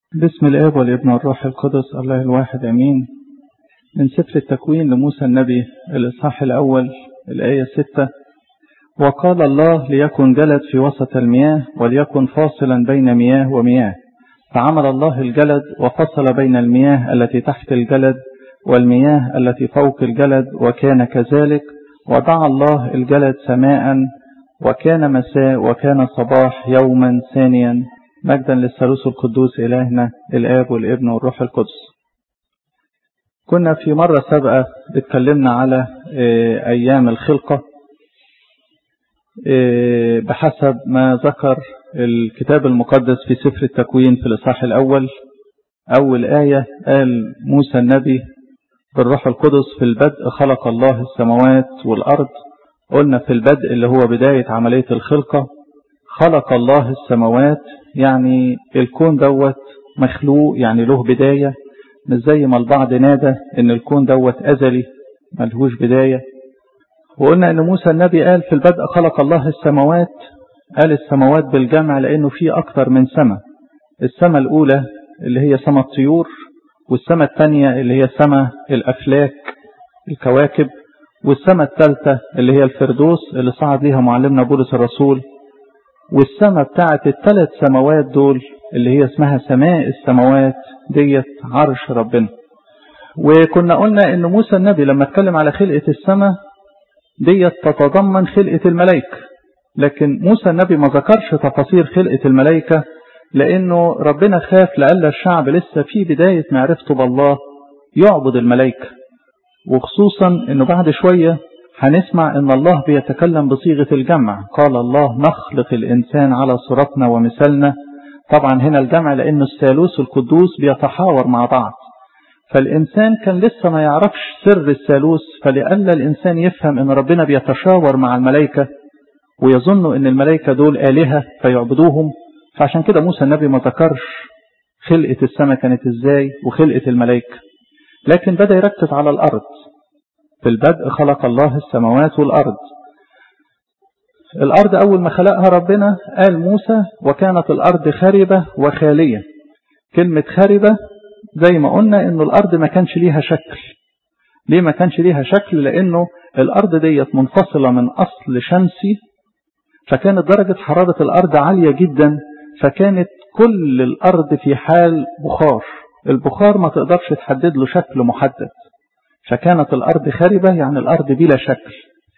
بسم الآب والابن والروح القدس الله الواحد أمين من سفر التكوين لموسى النبي الإصحاح الأول الآية ستة وقال الله ليكن جلد في وسط المياه وليكن فاصلا بين مياه ومياه فعمل الله الجلد وفصل بين المياه التي تحت الجلد والمياه التي فوق الجلد وكان كذلك ودعا الله الجلد سماء وكان مساء وكان صباح يوما ثانيا مجدا للثالوث القدوس إلهنا الآب والابن والروح القدس كنا في مرة سابقة اتكلمنا على أيام الخلقة بحسب ما ذكر الكتاب المقدس في سفر التكوين في الإصحاح الأول أول آية قال موسى النبي بالروح القدس في البدء خلق الله السماوات والأرض قلنا في البدء اللي هو بداية عملية الخلقة خلق الله السماوات يعني الكون دوت مخلوق يعني له بداية مش زي ما البعض نادى ان الكون دوت أزلي ملهوش بداية وقلنا ان موسى النبي قال في البدء خلق الله السماوات قال السماوات بالجمع لانه في اكتر من سماء السماء الاولى اللي هي سماء الطيور والسماء الثانية اللي هي سماء الافلاك الكواكب والسماء الثالثة اللي هي الفردوس اللي صعد ليها معلمنا بولس الرسول والسماء بتاعت الثلاث سماوات دول اللي هي اسمها سماء السماوات ديت عرش ربنا وكنا قلنا ان موسى النبي لما اتكلم على خلقة السماء ديت تتضمن خلقة الملائكة لكن موسى النبي ما ذكرش تفاصيل خلقة الملائكة لانه ربنا خاف لألا الشعب لسه في بداية معرفته بالله يعبد الملائكة وخصوصا انه بعد شوية هنسمع ان الله بيتكلم بصيغة الجمع قال الله نخلق الانسان على صورتنا ومثالنا طبعا هنا الجمع لان الثالوث القدوس بيتحاور مع بعض فالانسان كان لسه ما يعرفش سر الثالوث فلألا الانسان يفهم ان ربنا بيتشاور مع الملائكة ويظن ان الملائكة دول آلهة فيعبدوهم فعشان كده موسى النبي ما ذكرش خلقة السماء كانت ازاي وخلقة الملائكة لكن بدأ يركز على الارض في البدء خلق الله السماوات والأرض الأرض أول ما خلقها ربنا قال موسى وكانت الأرض خربة وخالية كلمة خربة زي ما قلنا إنه الأرض ما كانش ليها شكل ليه ما كانش ليها شكل لأنه الأرض ديت منفصلة من أصل شمسي فكانت درجة حرارة الأرض عالية جدا فكانت كل الأرض في حال بخار البخار ما تقدرش تحدد له شكل محدد فكانت الأرض خربة يعني الأرض بلا شكل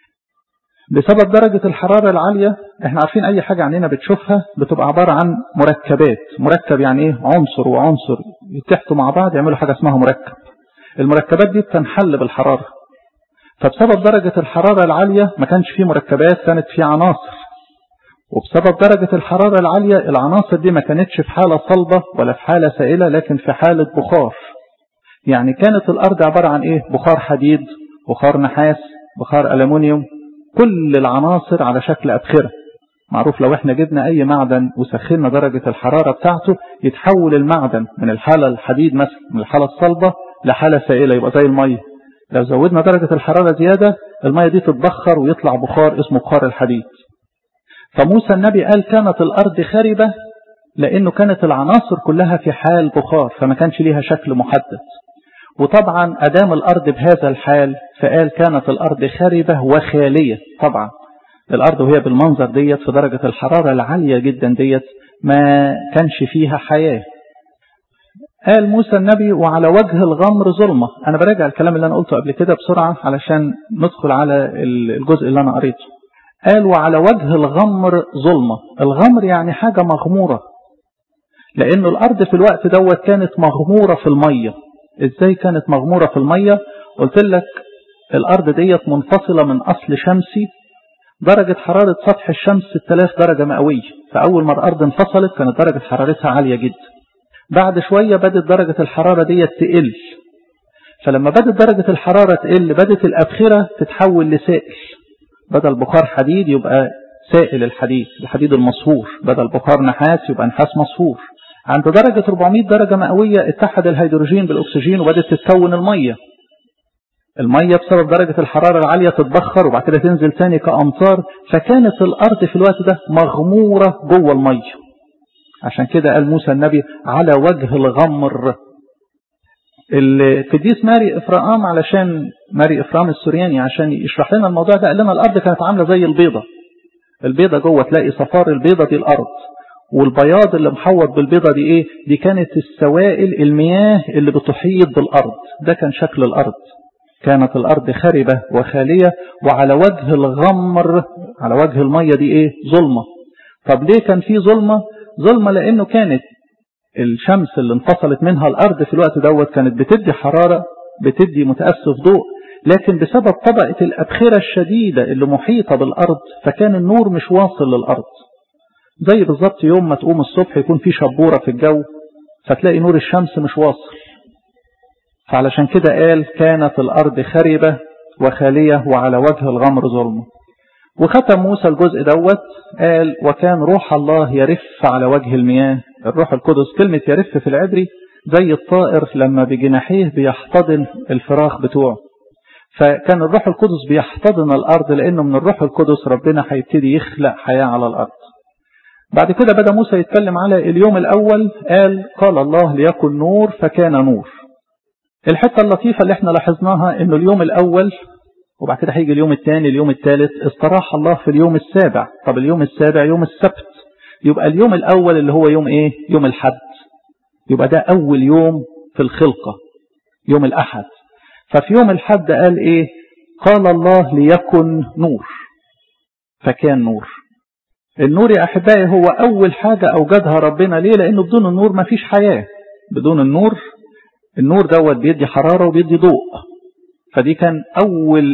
بسبب درجة الحرارة العالية احنا عارفين أي حاجة عننا بتشوفها بتبقى عبارة عن مركبات مركب يعني ايه عنصر وعنصر يتحتوا مع بعض يعملوا حاجة اسمها مركب المركبات دي بتنحل بالحرارة فبسبب درجة الحرارة العالية ما كانش فيه مركبات كانت فيه عناصر وبسبب درجة الحرارة العالية العناصر دي ما كانتش في حالة صلبة ولا في حالة سائلة لكن في حالة بخار يعني كانت الأرض عبارة عن إيه بخار حديد بخار نحاس بخار ألمونيوم كل العناصر على شكل أبخرة معروف لو احنا جبنا أي معدن وسخنا درجة الحرارة بتاعته يتحول المعدن من الحالة الحديد مثلا من الحالة الصلبة لحالة سائلة يبقى زي المية لو زودنا درجة الحرارة زيادة المية دي تتبخر ويطلع بخار اسمه بخار الحديد فموسى النبي قال كانت الأرض خربة لأنه كانت العناصر كلها في حال بخار فما كانش ليها شكل محدد وطبعا أدام الأرض بهذا الحال فقال كانت الأرض خاربة وخالية طبعا الأرض وهي بالمنظر ديت في درجة الحرارة العالية جدا ديت ما كانش فيها حياة قال موسى النبي وعلى وجه الغمر ظلمة أنا براجع الكلام اللي أنا قلته قبل كده بسرعة علشان ندخل على الجزء اللي أنا قريته قال وعلى وجه الغمر ظلمة الغمر يعني حاجة مغمورة لأن الأرض في الوقت دوت كانت مغمورة في المية ازاي كانت مغمورة في المية قلت لك الارض ديت منفصلة من اصل شمسي درجة حرارة سطح الشمس 6000 درجة مئوية فاول ما الارض انفصلت كانت درجة حرارتها عالية جدا بعد شوية بدت درجة الحرارة ديت تقل فلما بدت درجة الحرارة تقل بدت الابخرة تتحول لسائل بدل بخار حديد يبقى سائل الحديد الحديد المصفور بدل بخار نحاس يبقى نحاس مصفور عند درجة 400 درجة مئوية اتحد الهيدروجين بالأكسجين وبدت تتكون المية المية بسبب درجة الحرارة العالية تتبخر وبعد كده تنزل تاني كأمطار فكانت الأرض في الوقت ده مغمورة جوه المية عشان كده قال موسى النبي على وجه الغمر القديس ماري إفرام علشان ماري إفرام السورياني عشان يشرح لنا الموضوع ده قال لنا الأرض كانت عاملة زي البيضة البيضة جوه تلاقي صفار البيضة دي الأرض والبياض اللي محوط بالبيضة دي ايه دي كانت السوائل المياه اللي بتحيط بالأرض ده كان شكل الأرض كانت الأرض خربة وخالية وعلى وجه الغمر على وجه المية دي ايه ظلمة طب ليه كان في ظلمة ظلمة لأنه كانت الشمس اللي انفصلت منها الأرض في الوقت دوت كانت بتدي حرارة بتدي متأسف ضوء لكن بسبب طبقة الأبخرة الشديدة اللي محيطة بالأرض فكان النور مش واصل للأرض زي بالظبط يوم ما تقوم الصبح يكون في شبورة في الجو فتلاقي نور الشمس مش واصل فعلشان كده قال كانت الأرض خربة وخالية وعلى وجه الغمر ظلمه وختم موسى الجزء دوت قال وكان روح الله يرف على وجه المياه الروح القدس كلمة يرف في العبري زي الطائر لما بجناحيه بيحتضن الفراخ بتوعه فكان الروح القدس بيحتضن الأرض لأنه من الروح القدس ربنا هيبتدي يخلق حياة على الأرض بعد كده بدأ موسى يتكلم على اليوم الأول قال قال الله ليكن نور فكان نور الحتة اللطيفة اللي احنا لاحظناها انه اليوم الأول وبعد كده هيجي اليوم الثاني اليوم الثالث استراح الله في اليوم السابع طب اليوم السابع يوم السبت يبقى اليوم الأول اللي هو يوم ايه يوم الحد يبقى ده أول يوم في الخلقة يوم الأحد ففي يوم الحد قال ايه قال الله ليكن نور فكان نور النور يا أحبائي هو أول حاجة أوجدها ربنا ليه لأنه بدون النور ما فيش حياة بدون النور النور دوت بيدي حرارة وبيدي ضوء فدي كان أول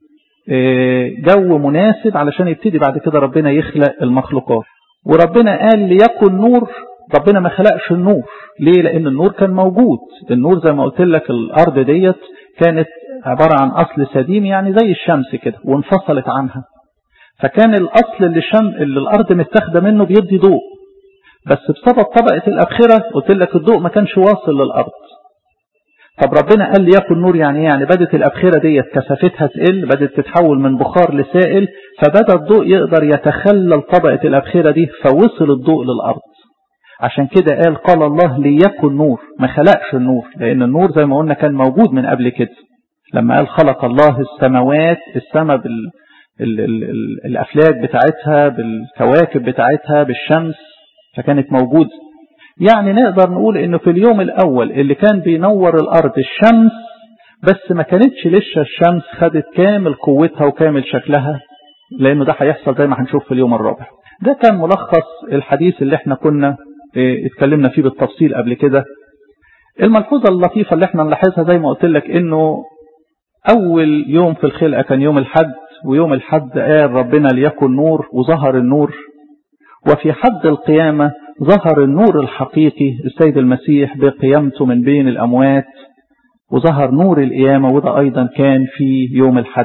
جو مناسب علشان يبتدي بعد كده ربنا يخلق المخلوقات وربنا قال ليكن نور ربنا ما خلقش النور ليه لأن النور كان موجود النور زي ما قلت لك الأرض ديت كانت عبارة عن أصل سديم يعني زي الشمس كده وانفصلت عنها فكان الأصل اللي, شم اللي الأرض متاخده منه بيدي ضوء بس بسبب طبقة الأبخرة قلت لك الضوء ما كانش واصل للأرض طب ربنا قال ليكن نور يعني ايه يعني بدت الأبخرة ديت كثافتها تقل بدت تتحول من بخار لسائل فبدأ الضوء يقدر يتخلل طبقة الأبخرة دي فوصل الضوء للأرض عشان كده قال قال الله ليكن نور ما خلقش النور لأن النور زي ما قلنا كان موجود من قبل كده لما قال خلق الله السماوات السماء بال ال ال ال الأفلاك بتاعتها بالكواكب بتاعتها بالشمس فكانت موجودة يعني نقدر نقول انه في اليوم الاول اللي كان بينور الارض الشمس بس ما كانتش لسه الشمس خدت كامل قوتها وكامل شكلها لانه ده هيحصل زي ما هنشوف في اليوم الرابع ده كان ملخص الحديث اللي احنا كنا اه اتكلمنا فيه بالتفصيل قبل كده الملحوظة اللطيفة اللي احنا نلاحظها زي ما قلت لك انه اول يوم في الخلقة كان يوم الحد ويوم الحد قال ربنا ليكن نور وظهر النور وفي حد القيامة ظهر النور الحقيقي السيد المسيح بقيامته من بين الأموات وظهر نور القيامة وده أيضا كان في يوم الحد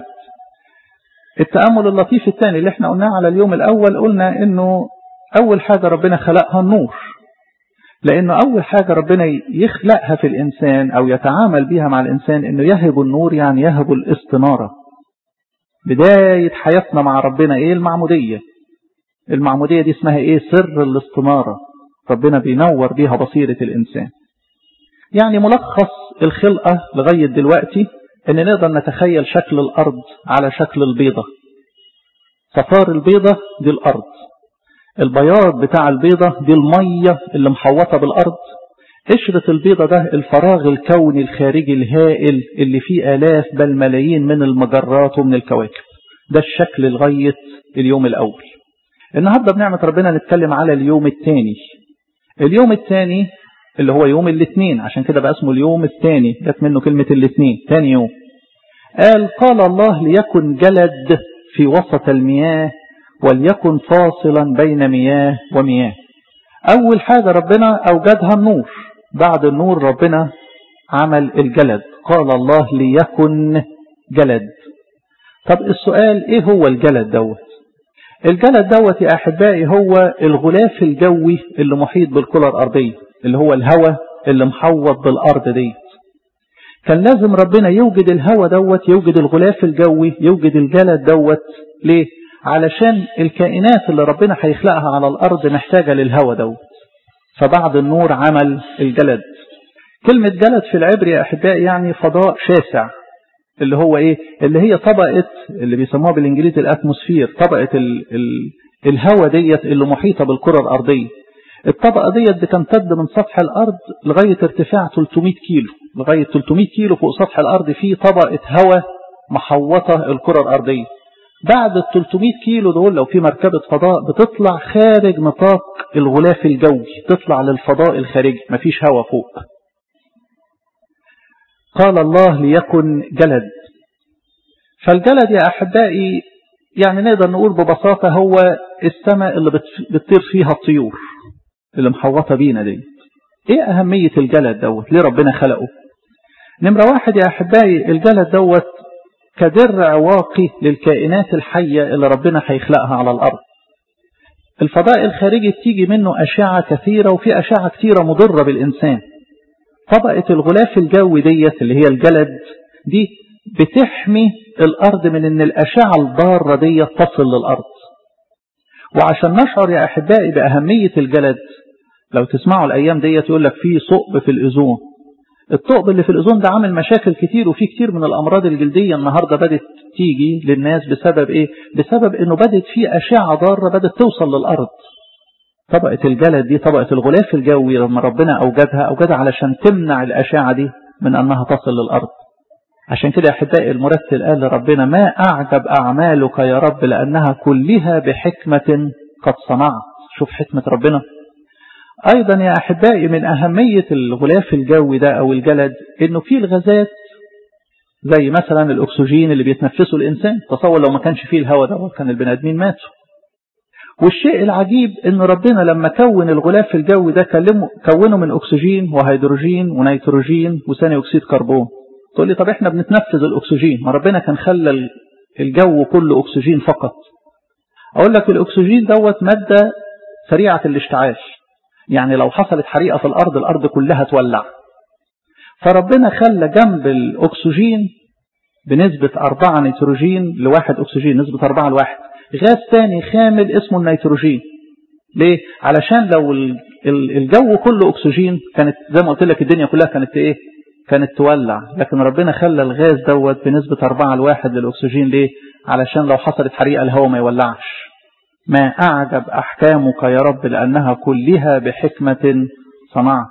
التأمل اللطيف الثاني اللي احنا قلناه على اليوم الأول قلنا انه أول حاجة ربنا خلقها النور لأنه أول حاجة ربنا يخلقها في الإنسان أو يتعامل بها مع الإنسان أنه يهب النور يعني يهب الاستنارة بداية حياتنا مع ربنا إيه المعمودية المعمودية دي اسمها إيه سر الاستنارة ربنا بينور بيها بصيرة الإنسان يعني ملخص الخلقة لغاية دلوقتي أن نقدر نتخيل شكل الأرض على شكل البيضة صفار البيضة دي الأرض البياض بتاع البيضة دي المية اللي محوطة بالأرض قشرة البيضة ده الفراغ الكوني الخارجي الهائل اللي فيه آلاف بل ملايين من المجرات ومن الكواكب ده الشكل لغاية اليوم الأول النهاردة بنعمة ربنا نتكلم على اليوم الثاني اليوم الثاني اللي هو يوم الاثنين عشان كده بقى اسمه اليوم الثاني جت منه كلمة الاثنين ثاني يوم قال قال الله ليكن جلد في وسط المياه وليكن فاصلا بين مياه ومياه أول حاجة ربنا أوجدها النور بعد النور ربنا عمل الجلد قال الله ليكن جلد طب السؤال ايه هو الجلد دوت الجلد دوت يا أحبائي هو الغلاف الجوي اللي محيط بالكرة الأرضية اللي هو الهواء اللي محوط بالأرض ديت كان لازم ربنا يوجد الهواء دوت يوجد الغلاف الجوي يوجد الجلد دوت ليه علشان الكائنات اللي ربنا هيخلقها على الأرض محتاجة للهواء دوت فبعد النور عمل الجلد كلمة جلد في العبري يا أحبائي يعني فضاء شاسع اللي هو إيه اللي هي طبقة اللي بيسموها بالإنجليزي الأتموسفير طبقة ال ال الهواء ديت اللي محيطة بالكرة الأرضية الطبقة ديت بتمتد من سطح الأرض لغاية ارتفاع 300 كيلو لغاية 300 كيلو فوق سطح الأرض في طبقة هواء محوطة الكرة الأرضية بعد ال 300 كيلو دول لو في مركبة فضاء بتطلع خارج نطاق الغلاف الجوي تطلع للفضاء الخارجي مفيش هواء فوق قال الله ليكن جلد فالجلد يا أحبائي يعني نقدر نقول ببساطة هو السماء اللي بتطير فيها الطيور اللي محوطة بينا دي ايه أهمية الجلد دوت ليه ربنا خلقه نمرة واحد يا أحبائي الجلد دوت كدرع واقي للكائنات الحية اللي ربنا هيخلقها على الأرض الفضاء الخارجي بتيجي منه أشعة كثيرة وفي أشعة كثيرة مضرة بالإنسان طبقة الغلاف الجوي ديت اللي هي الجلد دي بتحمي الأرض من أن الأشعة الضارة دي تصل للأرض وعشان نشعر يا أحبائي بأهمية الجلد لو تسمعوا الأيام ديت يقول لك في ثقب في الأذون الثقب اللي في الأذون ده عامل مشاكل كتير وفي كتير من الأمراض الجلدية النهاردة بدت تيجي للناس بسبب إيه؟ بسبب إنه بدت في أشعة ضارة بدت توصل للأرض طبقة الجلد دي طبقة الغلاف الجوي لما ربنا أوجدها أوجدها علشان تمنع الأشعة دي من أنها تصل للأرض عشان كده أحبائي المرتل قال لربنا ما أعجب أعمالك يا رب لأنها كلها بحكمة قد صنعت شوف حكمة ربنا أيضا يا أحبائي من أهمية الغلاف الجوي ده أو الجلد إنه فيه الغازات زي مثلا الأكسجين اللي بيتنفسه الإنسان تصور لو ما كانش فيه الهواء ده كان البني آدمين ماتوا والشيء العجيب إن ربنا لما كون الغلاف الجوي ده كلمه كونه من أكسجين وهيدروجين ونيتروجين وثاني أكسيد كربون تقول لي طب احنا بنتنفذ الأكسجين ما ربنا كان خلى الجو كله أكسجين فقط أقول لك الأكسجين دوت مادة سريعة الاشتعال يعني لو حصلت حريقة في الأرض الأرض كلها تولع فربنا خلى جنب الأكسجين بنسبة أربعة نيتروجين لواحد أكسجين نسبة أربعة لواحد غاز تاني خامل اسمه النيتروجين ليه؟ علشان لو الجو كله أكسجين كانت زي ما قلت لك الدنيا كلها كانت إيه؟ كانت تولع لكن ربنا خلى الغاز دوت بنسبة أربعة لواحد للأكسجين ليه؟ علشان لو حصلت حريقة الهواء ما يولعش ما أعجب أحكامك يا رب لأنها كلها بحكمة صنعت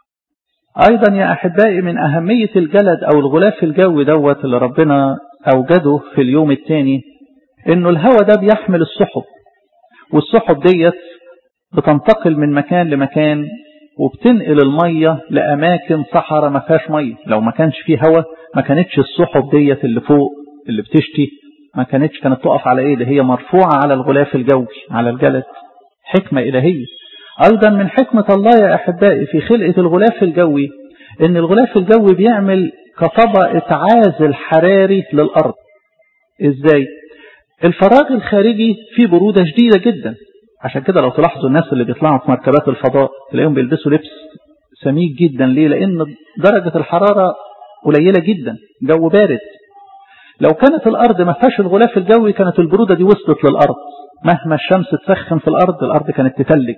أيضا يا أحبائي من أهمية الجلد أو الغلاف الجوي دوت اللي ربنا أوجده في اليوم الثاني إنه الهواء ده بيحمل السحب والسحب ديت بتنتقل من مكان لمكان وبتنقل المية لأماكن صحراء ما فيهاش مية لو ما كانش فيه هواء ما كانتش السحب ديت اللي فوق اللي بتشتي ما كانتش كانت تقف على ايه ده هي مرفوعة على الغلاف الجوي على الجلد حكمة إلهية أيضا من حكمة الله يا أحبائي في خلقة الغلاف الجوي إن الغلاف الجوي بيعمل كطبقة عازل حراري للأرض إزاي الفراغ الخارجي فيه برودة شديدة جدا عشان كده لو تلاحظوا الناس اللي بيطلعوا في مركبات الفضاء تلاقيهم بيلبسوا لبس سميك جدا ليه لأن درجة الحرارة قليلة جدا جو بارد لو كانت الأرض ما فيهاش الغلاف الجوي كانت البرودة دي وصلت للأرض مهما الشمس تسخن في الأرض الأرض كانت تتلج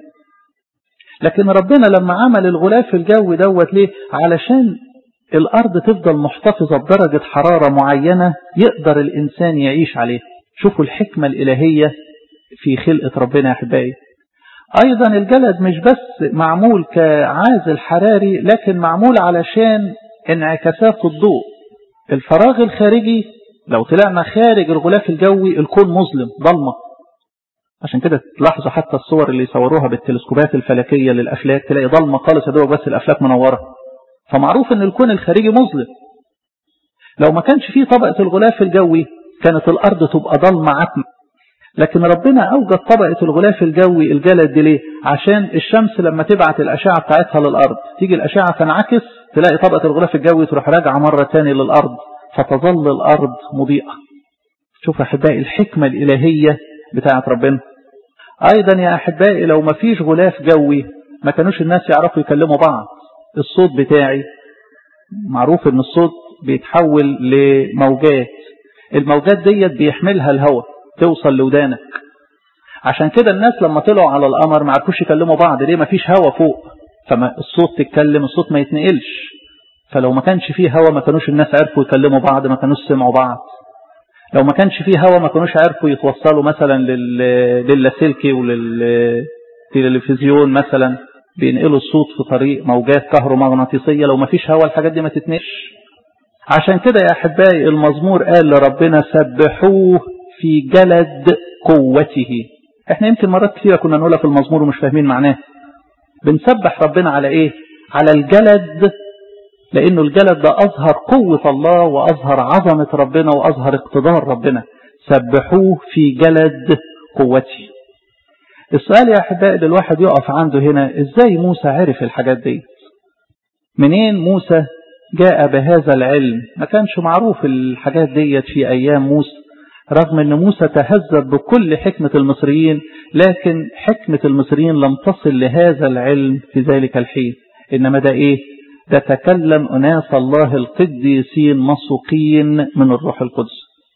لكن ربنا لما عمل الغلاف الجوي دوت ليه علشان الأرض تفضل محتفظة بدرجة حرارة معينة يقدر الإنسان يعيش عليه شوفوا الحكمة الإلهية في خلقة ربنا يا أحبائي أيضا الجلد مش بس معمول كعازل حراري لكن معمول علشان انعكاسات الضوء الفراغ الخارجي لو طلعنا خارج الغلاف الجوي الكون مظلم ضلمة عشان كده تلاحظوا حتى الصور اللي يصوروها بالتلسكوبات الفلكية للأفلاك تلاقي ضلمة خالص يا دوب بس الأفلاك منورة فمعروف ان الكون الخارجي مظلم لو ما كانش فيه طبقة الغلاف الجوي كانت الأرض تبقى ضلمة عتمة لكن ربنا أوجد طبقة الغلاف الجوي الجلد دي ليه عشان الشمس لما تبعت الأشعة بتاعتها للأرض تيجي الأشعة تنعكس تلاقي طبقة الغلاف الجوي تروح راجعة مرة تاني للأرض فتظل الأرض مضيئة شوف أحبائي الحكمة الإلهية بتاعت ربنا أيضا يا أحبائي لو ما فيش غلاف جوي ما كانوش الناس يعرفوا يكلموا بعض الصوت بتاعي معروف ان الصوت بيتحول لموجات الموجات ديت بيحملها الهواء توصل لودانك عشان كده الناس لما طلعوا على القمر ما عرفوش يكلموا بعض ليه ما فيش هوا فوق فالصوت تتكلم الصوت ما يتنقلش فلو ما كانش فيه هوا ما كانوش الناس عرفوا يكلموا بعض ما كانوش سمعوا بعض لو ما كانش فيه هوا ما كانوش عرفوا يتوصلوا مثلا للاسلكي وللتلفزيون مثلا بينقلوا الصوت في طريق موجات كهرومغناطيسية لو ما فيش هوا الحاجات دي ما تتنقلش عشان كده يا أحبائي المزمور قال لربنا سبحوه في جلد قوته احنا يمكن مرات كثيرة كنا نقولها في المزمور ومش فاهمين معناه بنسبح ربنا على ايه على الجلد لانه الجلد ده اظهر قوة الله واظهر عظمة ربنا واظهر اقتدار ربنا سبحوه في جلد قوته السؤال يا احبائي اللي الواحد يقف عنده هنا ازاي موسى عرف الحاجات دي منين موسى جاء بهذا العلم ما كانش معروف الحاجات ديت في ايام موسى رغم ان موسى تهذب بكل حكمة المصريين لكن حكمة المصريين لم تصل لهذا العلم في ذلك الحين انما ده ايه ده تكلم اناس الله القديسين مسوقين من الروح القدس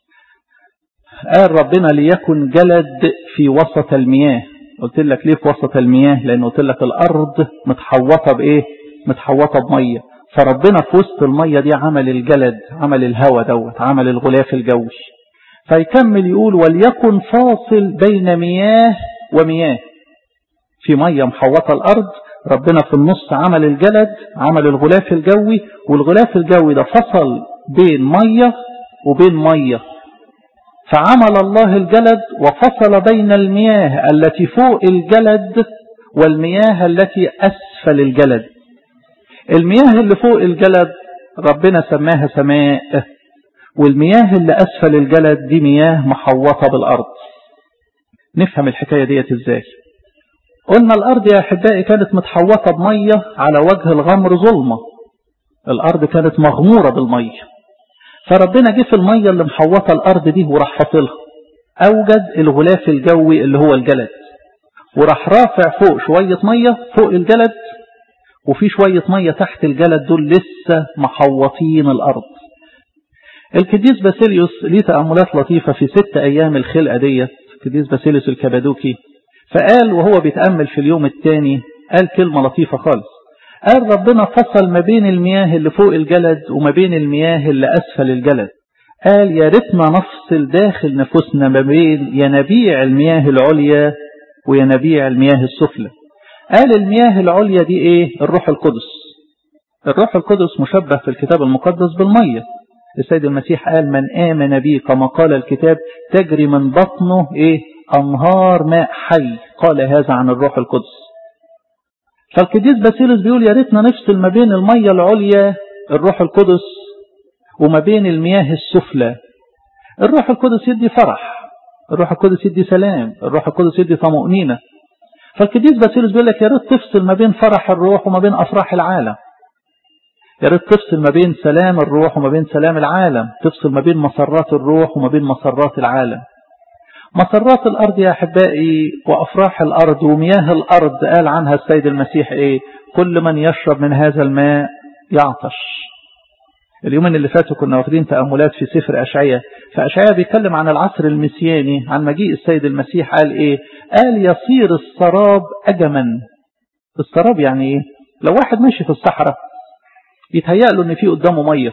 قال ربنا ليكن جلد في وسط المياه قلت لك ليه في وسط المياه لان قلت لك الارض متحوطة بايه متحوطة بمية فربنا في وسط المية دي عمل الجلد عمل الهواء دوت عمل الغلاف الجوي فيكمل يقول وليكن فاصل بين مياه ومياه في مية محوطة الأرض ربنا في النص عمل الجلد عمل الغلاف الجوي والغلاف الجوي ده فصل بين مية وبين مية فعمل الله الجلد وفصل بين المياه التي فوق الجلد والمياه التي أسفل الجلد المياه اللي فوق الجلد ربنا سماها سماء والمياه اللي أسفل الجلد دي مياه محوطة بالأرض نفهم الحكاية ديت ازاي قلنا الأرض يا أحبائي كانت متحوطة بمية على وجه الغمر ظلمة الأرض كانت مغمورة بالمية فربنا جه في المية اللي محوطة الأرض دي وراح فاصلها أوجد الغلاف الجوي اللي هو الجلد وراح رافع فوق شوية مية فوق الجلد وفي شوية مية تحت الجلد دول لسه محوطين الأرض القديس باسيليوس ليه تأملات لطيفة في ست أيام الخلقة ديت القديس باسيليوس الكبادوكي فقال وهو بيتأمل في اليوم الثاني قال كلمة لطيفة خالص قال ربنا فصل ما بين المياه اللي فوق الجلد وما بين المياه اللي أسفل الجلد قال يا ريتنا نفصل داخل نفوسنا ما بين ينابيع المياه العليا وينابيع المياه السفلى قال المياه العليا دي ايه الروح القدس الروح القدس مشبه في الكتاب المقدس بالمية السيد المسيح قال من آمن بي كما قال الكتاب تجري من بطنه ايه أنهار ماء حي قال هذا عن الروح القدس فالقديس باسيلوس بيقول يا ريتنا نفصل ما بين المية العليا الروح القدس وما بين المياه السفلى الروح القدس يدي فرح الروح القدس يدي سلام الروح القدس يدي طمأنينة فالقديس باسيلوس بيقول لك يا ريت تفصل ما بين فرح الروح وما بين أفراح العالم يا ريت تفصل ما بين سلام الروح وما بين سلام العالم تفصل ما بين مسرات الروح وما بين مسرات العالم مسرات الأرض يا أحبائي وأفراح الأرض ومياه الأرض قال عنها السيد المسيح إيه كل من يشرب من هذا الماء يعطش اليومين اللي فاتوا كنا واخدين تأملات في سفر أشعية فأشعية بيتكلم عن العصر المسياني عن مجيء السيد المسيح قال إيه قال يصير السراب أجما السراب يعني إيه لو واحد ماشي في الصحراء يتهيأ له ان في قدامه ميه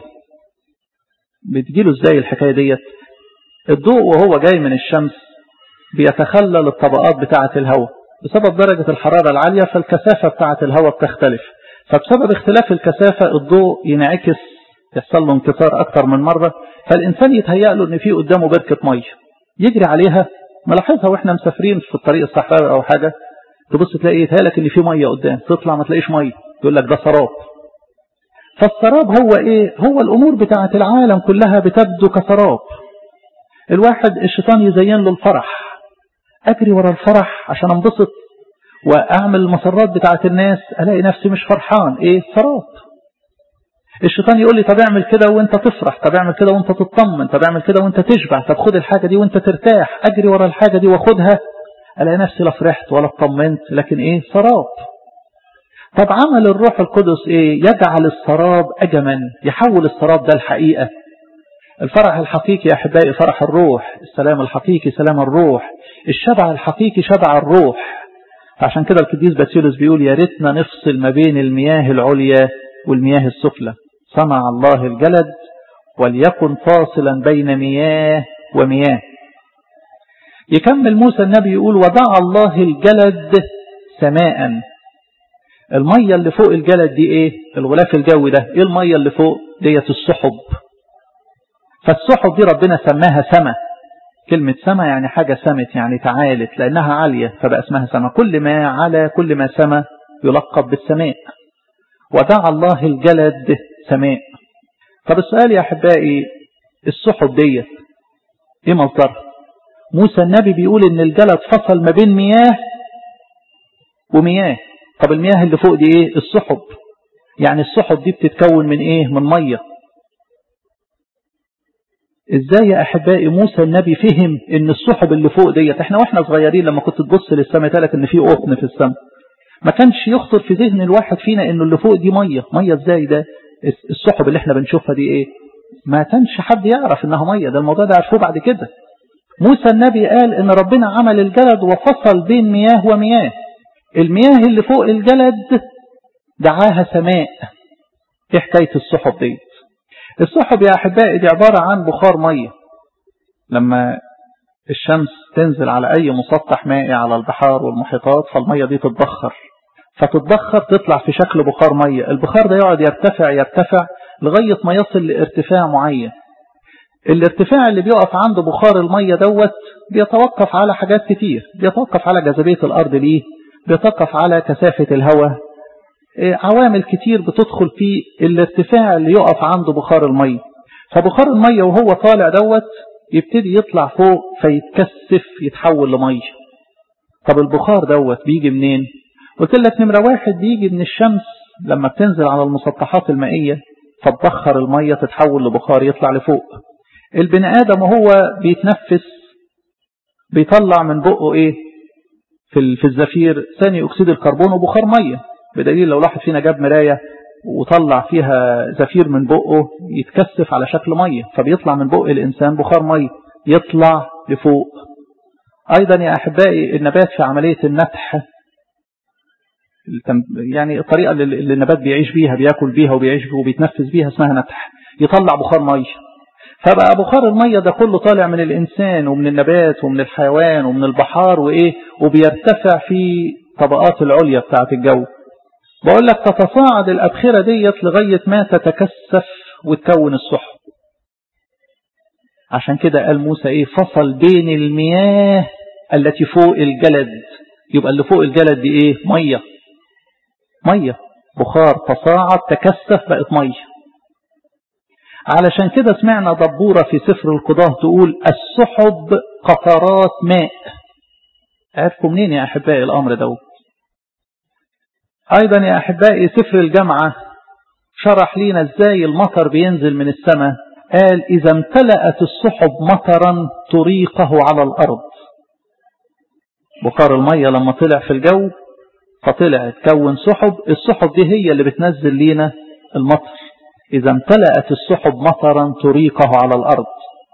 بتجيله ازاي الحكايه ديت الضوء وهو جاي من الشمس بيتخلل الطبقات بتاعه الهواء بسبب درجه الحراره العاليه فالكثافه بتاعه الهواء بتختلف فبسبب اختلاف الكثافه الضوء ينعكس يحصل له انكسار اكتر من مره فالانسان يتهيأ له ان في قدامه بركه ميه يجري عليها ملاحظها واحنا مسافرين في الطريق الصحراوي او حاجه تبص تلاقي يتهيألك ان في ميه قدام تطلع ما تلاقيش ميه يقول لك ده سراب فالسراب هو ايه هو الامور بتاعه العالم كلها بتبدو كسراب الواحد الشيطان يزين له الفرح اجري ورا الفرح عشان انبسط واعمل المسرات بتاعه الناس الاقي نفسي مش فرحان ايه سراب الشيطان يقول لي طب اعمل كده وانت تفرح طب اعمل كده وانت تطمن طب اعمل كده وانت تشبع طب خد الحاجه دي وانت ترتاح اجري ورا الحاجه دي واخدها الاقي نفسي لا فرحت ولا اطمنت لكن ايه سراب طب عمل الروح القدس ايه يجعل السراب اجما يحول السراب ده الحقيقة الفرح الحقيقي يا أحبائي فرح الروح السلام الحقيقي سلام الروح الشبع الحقيقي شبع الروح فعشان كده القديس باسيلوس بيقول يا ريتنا نفصل ما بين المياه العليا والمياه السفلى صنع الله الجلد وليكن فاصلا بين مياه ومياه يكمل موسى النبي يقول ودع الله الجلد سماء المية اللي فوق الجلد دي ايه الغلاف الجوي ده ايه المية اللي فوق ديت السحب فالسحب دي ربنا سماها سما كلمة سما يعني حاجة سمت يعني تعالت لأنها عالية فبقى اسمها سما كل ما على كل ما سما يلقب بالسماء ودع الله الجلد سماء طب السؤال يا أحبائي السحب ديت ايه مصدرها موسى النبي بيقول ان الجلد فصل ما بين مياه ومياه طب المياه اللي فوق دي ايه السحب يعني السحب دي بتتكون من ايه من ميه ازاي يا احبائي موسى النبي فهم ان السحب اللي فوق ديت احنا واحنا صغيرين لما كنت تبص للسماء تلاقي ان في قطن في السماء ما كانش يخطر في ذهن الواحد فينا انه اللي فوق دي ميه ميه ازاي ده السحب اللي احنا بنشوفها دي ايه ما كانش حد يعرف انها ميه ده الموضوع ده عرفوه بعد كده موسى النبي قال ان ربنا عمل الجلد وفصل بين مياه ومياه المياه اللي فوق الجلد دعاها سماء ايه حكايه السحب ديت السحب يا أحبائي دي عبارة عن بخار مية لما الشمس تنزل على أي مسطح مائي على البحار والمحيطات فالمية دي تتبخر فتتبخر تطلع في شكل بخار مية البخار ده يقعد يرتفع يرتفع لغاية ما يصل لارتفاع معين الارتفاع اللي بيقف عنده بخار المية دوت بيتوقف على حاجات كتير بيتوقف على جاذبية الأرض ليه بيتوقف على كثافة الهواء عوامل كتير بتدخل في الارتفاع اللي يقف عنده بخار المية فبخار المية وهو طالع دوت يبتدي يطلع فوق فيتكثف يتحول لمية طب البخار دوت بيجي منين قلت لك نمرة واحد بيجي من الشمس لما بتنزل على المسطحات المائية فتبخر المية تتحول لبخار يطلع لفوق البني آدم وهو بيتنفس بيطلع من بقه ايه في في الزفير ثاني اكسيد الكربون وبخار ميه بدليل لو واحد فينا جاب مراية وطلع فيها زفير من بقه يتكثف على شكل مية فبيطلع من بق الإنسان بخار مية يطلع لفوق أيضا يا أحبائي النبات في عملية النتح يعني الطريقة اللي النبات بيعيش بيها بياكل بيها وبيعيش بيها وبيتنفس بيها اسمها نتح يطلع بخار مية فبقى بخار المية ده كله طالع من الإنسان ومن النبات ومن الحيوان ومن البحار وإيه وبيرتفع في طبقات العليا بتاعة الجو بقول لك تتصاعد الأبخرة ديت لغاية ما تتكثف وتكون السحب عشان كده قال موسى ايه فصل بين المياه التي فوق الجلد يبقى اللي فوق الجلد دي ايه مية مية بخار تصاعد تكثف بقت مية علشان كده سمعنا دبورة في سفر القضاة تقول السحب قطرات ماء عرفوا منين يا أحبائي الأمر دوت أيضا يا أحبائي سفر الجامعة شرح لنا ازاي المطر بينزل من السماء قال إذا امتلأت السحب مطرا طريقه على الأرض بخار المية لما طلع في الجو فطلع تكون سحب السحب دي هي اللي بتنزل لنا المطر إذا امتلأت السحب مطرا طريقه على الأرض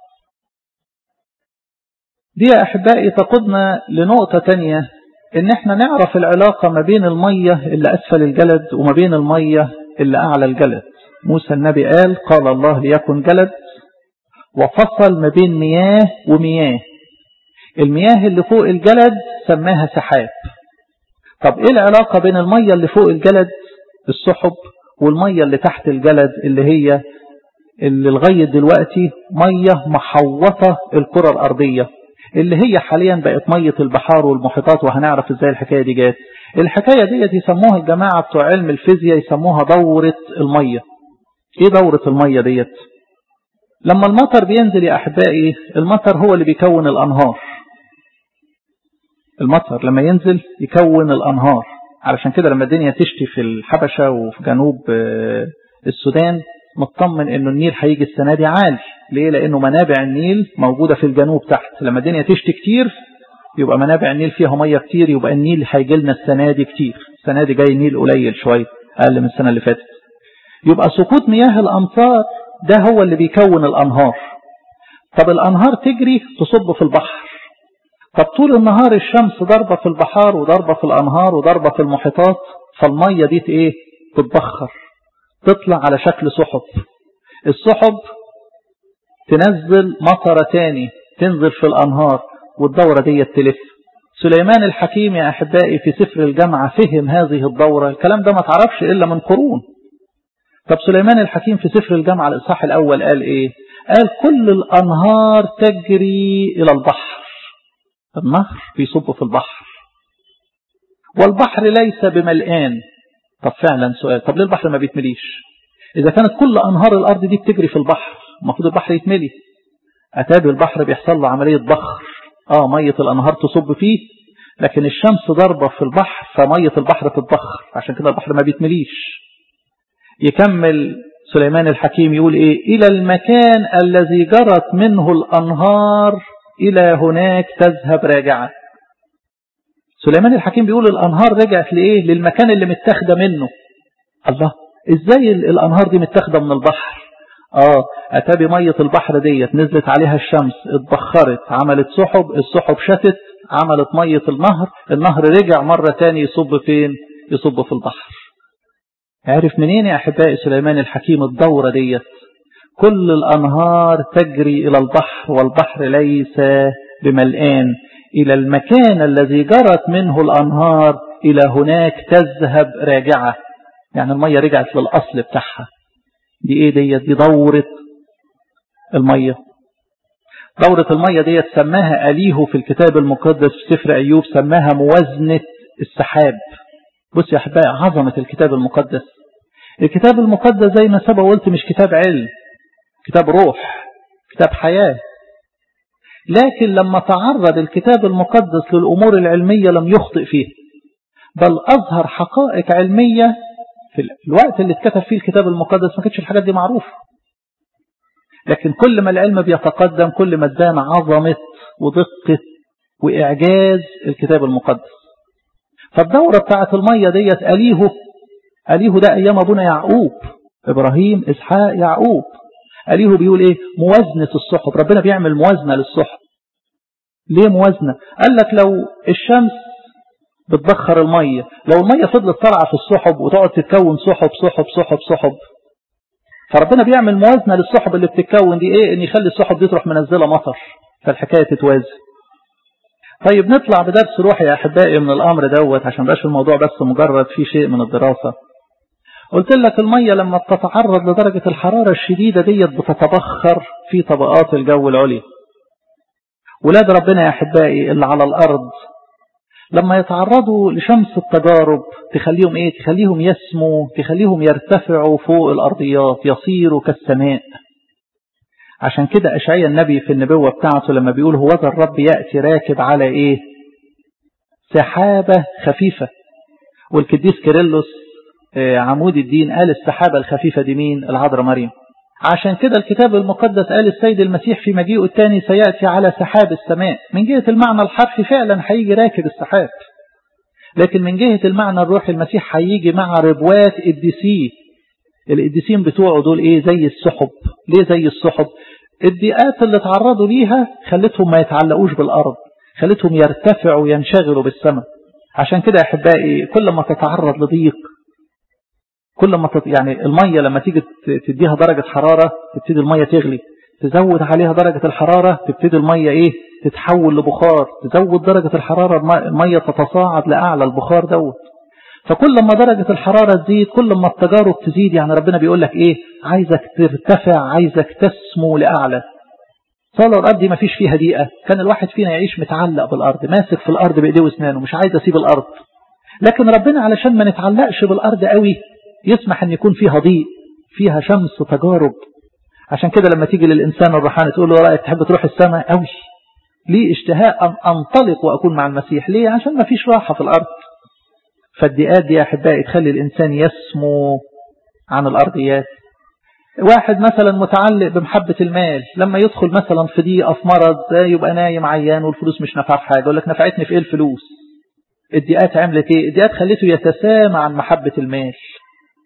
دي يا أحبائي تقودنا لنقطة تانية ان احنا نعرف العلاقة ما بين المية اللي اسفل الجلد وما بين المية اللي اعلى الجلد موسى النبي قال قال الله ليكن جلد وفصل ما بين مياه ومياه المياه اللي فوق الجلد سماها سحاب طب ايه العلاقة بين المية اللي فوق الجلد السحب والمية اللي تحت الجلد اللي هي اللي لغاية دلوقتي مية محوطة الكرة الأرضية اللي هي حاليا بقت مية البحار والمحيطات وهنعرف ازاي الحكاية دي جات الحكاية ديت يسموها الجماعة بتوع علم الفيزياء يسموها دورة المية ايه دورة المية ديت لما المطر بينزل يا احبائي المطر هو اللي بيكون الانهار المطر لما ينزل يكون الانهار علشان كده لما الدنيا تشتي في الحبشة وفي جنوب السودان مطمن انه النيل هيجي السنة دي عالي ليه لانه منابع النيل موجودة في الجنوب تحت لما الدنيا تشتي كتير يبقى منابع النيل فيها مية كتير يبقى النيل هيجي لنا السنة دي كتير السنة دي جاي النيل قليل شوية اقل من السنة اللي فاتت يبقى سقوط مياه الامطار ده هو اللي بيكون الأنهار طب الأنهار تجري تصب في البحر طب طول النهار الشمس ضربة في البحار وضربة في الأنهار وضربة في المحيطات فالمية دي ايه تتبخر تطلع على شكل سحب السحب تنزل مطرة تاني تنزل في الأنهار والدورة دي تلف سليمان الحكيم يا أحبائي في سفر الجامعة فهم هذه الدورة الكلام ده ما تعرفش إلا من قرون طب سليمان الحكيم في سفر الجامعة الإصحاح الأول قال إيه قال كل الأنهار تجري إلى البحر النهر بيصب في البحر والبحر ليس بملئان طب فعلا سؤال طب ليه البحر ما بيتمليش إذا كانت كل أنهار الأرض دي بتجري في البحر المفروض البحر يتملي أتابي البحر بيحصل له عملية بخر آه مية الأنهار تصب فيه لكن الشمس ضربة في البحر فمية البحر تتبخر عشان كده البحر ما بيتمليش يكمل سليمان الحكيم يقول إيه إلى المكان الذي جرت منه الأنهار إلى هناك تذهب راجعة سليمان الحكيم بيقول الأنهار رجعت لإيه للمكان اللي متاخده منه الله إزاي الأنهار دي متاخده من البحر آه أتى بمية البحر ديت نزلت عليها الشمس اتبخرت عملت سحب السحب شتت عملت مية النهر النهر رجع مرة تاني يصب فين يصب في البحر عرف منين يا أحبائي سليمان الحكيم الدورة ديت كل الأنهار تجري إلى البحر والبحر ليس بملآن إلى المكان الذي جرت منه الأنهار إلى هناك تذهب راجعة يعني المية رجعت للأصل بتاعها دي ايه ديت دي دورة المية دورة المية ديت سماها أليه في الكتاب المقدس في سفر أيوب سماها موازنة السحاب بص يا أحبائي عظمة الكتاب المقدس الكتاب المقدس زي ما سبق قلت مش كتاب علم كتاب روح كتاب حياة لكن لما تعرض الكتاب المقدس للأمور العلمية لم يخطئ فيه بل أظهر حقائق علمية في الوقت اللي اتكتب فيه الكتاب المقدس ما كانتش الحاجات دي معروفة لكن كل ما العلم بيتقدم كل ما ادانا عظمة ودقة وإعجاز الكتاب المقدس فالدورة بتاعت المية ديت أليه أليه ده أيام أبونا يعقوب إبراهيم إسحاق يعقوب أليه بيقول إيه موازنة السحب ربنا بيعمل موازنة للسحب ليه موازنة قال لك لو الشمس بتبخر المية لو المية فضلت طالعة في السحب وتقعد تتكون سحب سحب سحب سحب فربنا بيعمل موازنة للسحب اللي بتتكون دي ايه ان يخلي السحب دي تروح منزلة مطر فالحكاية تتوازن طيب نطلع بدرس روحي يا احبائي من الامر دوت عشان بقاش الموضوع بس مجرد في شيء من الدراسة قلت لك المية لما بتتعرض لدرجة الحرارة الشديدة ديت بتتبخر في طبقات الجو العليا ولاد ربنا يا احبائي اللي على الارض لما يتعرضوا لشمس التجارب تخليهم ايه تخليهم يسموا تخليهم يرتفعوا فوق الارضيات يصيروا كالسماء عشان كده اشعيا النبي في النبوة بتاعته لما بيقول هو ذا الرب يأتي راكب على ايه سحابة خفيفة والكديس كيرلس عمود الدين قال السحابة الخفيفة دي مين العذراء مريم عشان كده الكتاب المقدس قال السيد المسيح في مجيئه الثاني سيأتي على سحاب السماء من جهة المعنى الحرفي فعلا هيجي راكب السحاب لكن من جهة المعنى الروحي المسيح هيجي مع ربوات الديسيه القديسين بتوعه دول ايه زي السحب ليه زي السحب الضيقات اللي تعرضوا ليها خلتهم ما يتعلقوش بالأرض خلتهم يرتفعوا ينشغلوا بالسماء عشان كده يا أحبائي كل ما تتعرض لضيق كل ما تط... يعني المية لما تيجي تديها درجة حرارة تبتدي المية تغلي تزود عليها درجة الحرارة تبتدي المية ايه تتحول لبخار تزود درجة الحرارة المية تتصاعد لأعلى البخار دوت فكل ما درجة الحرارة تزيد كل ما التجارب تزيد يعني ربنا بيقول لك ايه عايزك ترتفع عايزك تسمو لأعلى صالة الأرض دي ما فيش فيها دقيقة كان الواحد فينا يعيش متعلق بالأرض ماسك في الأرض بإيديه واسنانه مش عايز أسيب الأرض لكن ربنا علشان ما نتعلقش بالأرض قوي يسمح ان يكون فيها ضيق فيها شمس تجارب عشان كده لما تيجي للإنسان الروحاني تقول له رأيك تحب تروح السماء قوي ليه اشتهاء أن أنطلق وأكون مع المسيح ليه عشان ما فيش راحة في الأرض فالدقات دي يا أحبائي تخلي الإنسان يسمو عن الأرضيات واحد مثلا متعلق بمحبة المال لما يدخل مثلا في ضيقة في مرض يبقى نايم عيان والفلوس مش نافعه في حاجة يقول لك نفعتني في ايه الفلوس الدقات عملت ايه الدقات خليته يتسامى عن محبة المال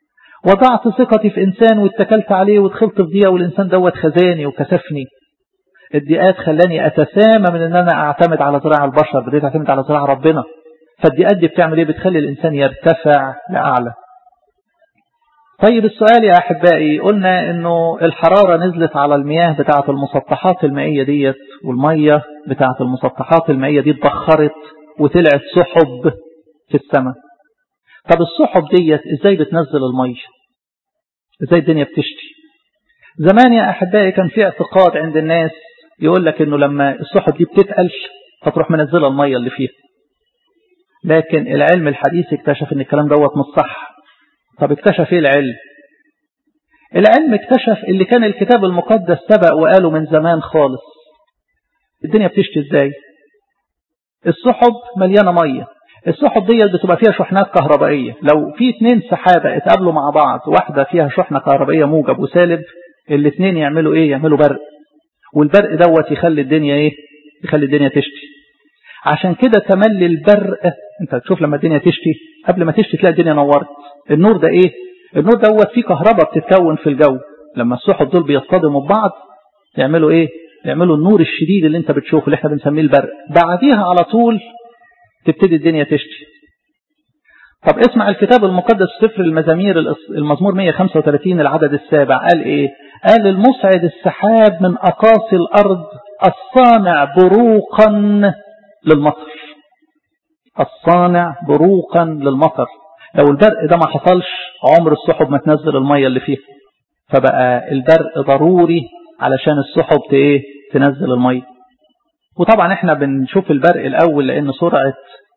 وضعت ثقتي في إنسان واتكلت عليه ودخلت في ضيقة والإنسان دوت خزاني وكسفني الضيقات خلاني أتسامى من أن أنا أعتمد على ذراع البشر بديت أعتمد على ذراع ربنا فالضيقات دي بتعمل إيه بتخلي الإنسان يرتفع لأعلى طيب السؤال يا أحبائي قلنا أنه الحرارة نزلت على المياه بتاعة المسطحات المائية ديت والمية بتاعة المسطحات المائية دي اتبخرت وطلعت سحب في السماء طب السحب ديت ازاي بتنزل المية ازاي الدنيا بتشتي زمان يا أحبائي كان في اعتقاد عند الناس يقول لك انه لما السحب دي بتتقل فتروح منزلة المية اللي فيها لكن العلم الحديث اكتشف ان الكلام دوت مش صح طب اكتشف ايه العلم العلم اكتشف اللي كان الكتاب المقدس سبق وقاله من زمان خالص الدنيا بتشتي ازاي السحب مليانة مية السحب دي بتبقى فيها شحنات كهربائية لو في اتنين سحابة اتقابلوا مع بعض واحدة فيها شحنة كهربائية موجب وسالب الاتنين يعملوا ايه يعملوا برق والبرق دوت يخلي الدنيا ايه يخلي الدنيا تشتي عشان كده تملي البرق انت تشوف لما الدنيا تشتي قبل ما تشتي تلاقي الدنيا نورت النور ده ايه النور دوت فيه كهرباء بتتكون في الجو لما السحب دول بيصطدموا ببعض يعملوا ايه يعملوا النور الشديد اللي انت بتشوفه اللي احنا بنسميه البرق بعديها على طول تبتدي الدنيا تشتي طب اسمع الكتاب المقدس سفر المزامير المزمور 135 العدد السابع قال ايه قال المسعد السحاب من اقاصي الارض الصانع بروقا للمطر الصانع بروقا للمطر لو البرق ده ما حصلش عمر السحب ما تنزل المية اللي فيها فبقى البرق ضروري علشان السحب ايه تنزل المية وطبعا احنا بنشوف البرق الاول لان سرعة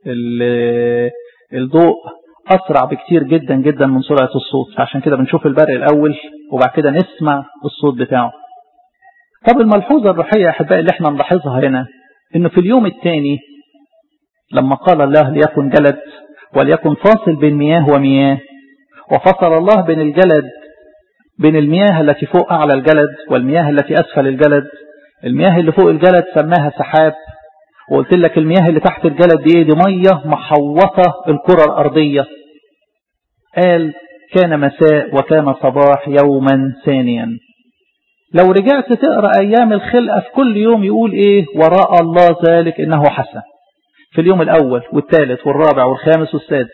الضوء اسرع بكتير جدا جدا من سرعة الصوت عشان كده بنشوف البرق الاول وبعد كده نسمع الصوت بتاعه طب الملحوظة الروحية يا احبائي اللي احنا نلاحظها هنا انه في اليوم الثاني لما قال الله ليكن جلد وليكن فاصل بين مياه ومياه وفصل الله بين الجلد بين المياه التي فوق أعلى الجلد والمياه التي أسفل الجلد المياه اللي فوق الجلد سماها سحاب وقلت لك المياه اللي تحت الجلد دي دي مية محوطة الكرة الأرضية قال كان مساء وكان صباح يوما ثانيا لو رجعت تقرأ أيام الخلقة في كل يوم يقول إيه وراء الله ذلك إنه حسن في اليوم الأول والثالث والرابع والخامس والسادس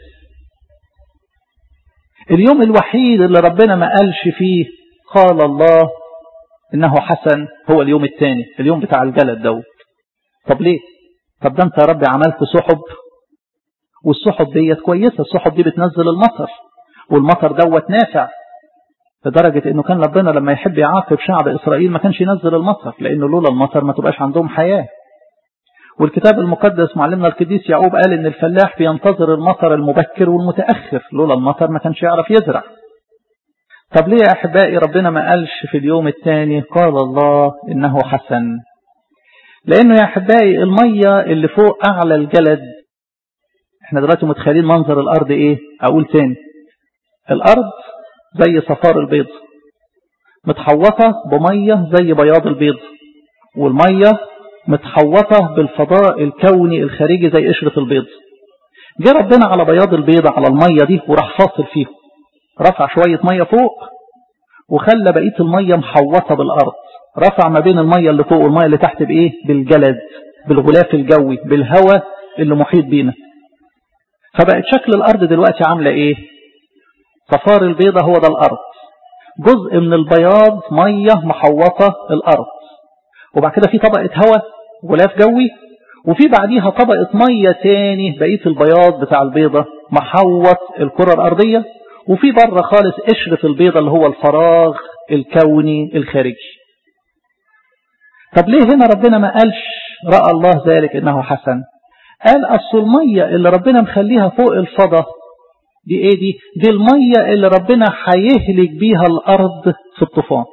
اليوم الوحيد اللي ربنا ما قالش فيه قال الله إنه حسن هو اليوم الثاني اليوم بتاع الجلد دوت طب ليه طب ده انت يا ربي عملت سحب والسحب ديت كويسة السحب دي بتنزل المطر والمطر دوت نافع لدرجة انه كان ربنا لما يحب يعاقب شعب اسرائيل ما كانش ينزل المطر لانه لولا المطر ما تبقاش عندهم حياة والكتاب المقدس معلمنا القديس يعقوب قال ان الفلاح بينتظر المطر المبكر والمتأخر لولا المطر ما كانش يعرف يزرع طب ليه يا احبائي ربنا ما قالش في اليوم الثاني قال الله انه حسن لانه يا احبائي المية اللي فوق اعلى الجلد احنا دلوقتي متخيلين منظر الارض ايه اقول تاني الارض زي صفار البيض متحوطة بمية زي بياض البيض والمية متحوطة بالفضاء الكوني الخارجي زي قشرة البيض جه ربنا على بياض البيضة على المية دي وراح فاصل فيه رفع شوية مية فوق وخلى بقية المية محوطة بالأرض رفع ما بين المية اللي فوق والمية اللي تحت بإيه بالجلد بالغلاف الجوي بالهواء اللي محيط بينا فبقت شكل الأرض دلوقتي عاملة إيه صفار البيضة هو ده الأرض جزء من البياض مية محوطة الأرض وبعد كده في طبقة هواء غلاف جوي وفي بعديها طبقة مية تاني بقية البياض بتاع البيضة محوط الكرة الأرضية وفي بره خالص قشرة البيضة اللي هو الفراغ الكوني الخارجي طب ليه هنا ربنا ما قالش رأى الله ذلك إنه حسن قال أصل المية اللي ربنا مخليها فوق الفضة دي ايه دي دي المية اللي ربنا هيهلك بيها الأرض في الطوفان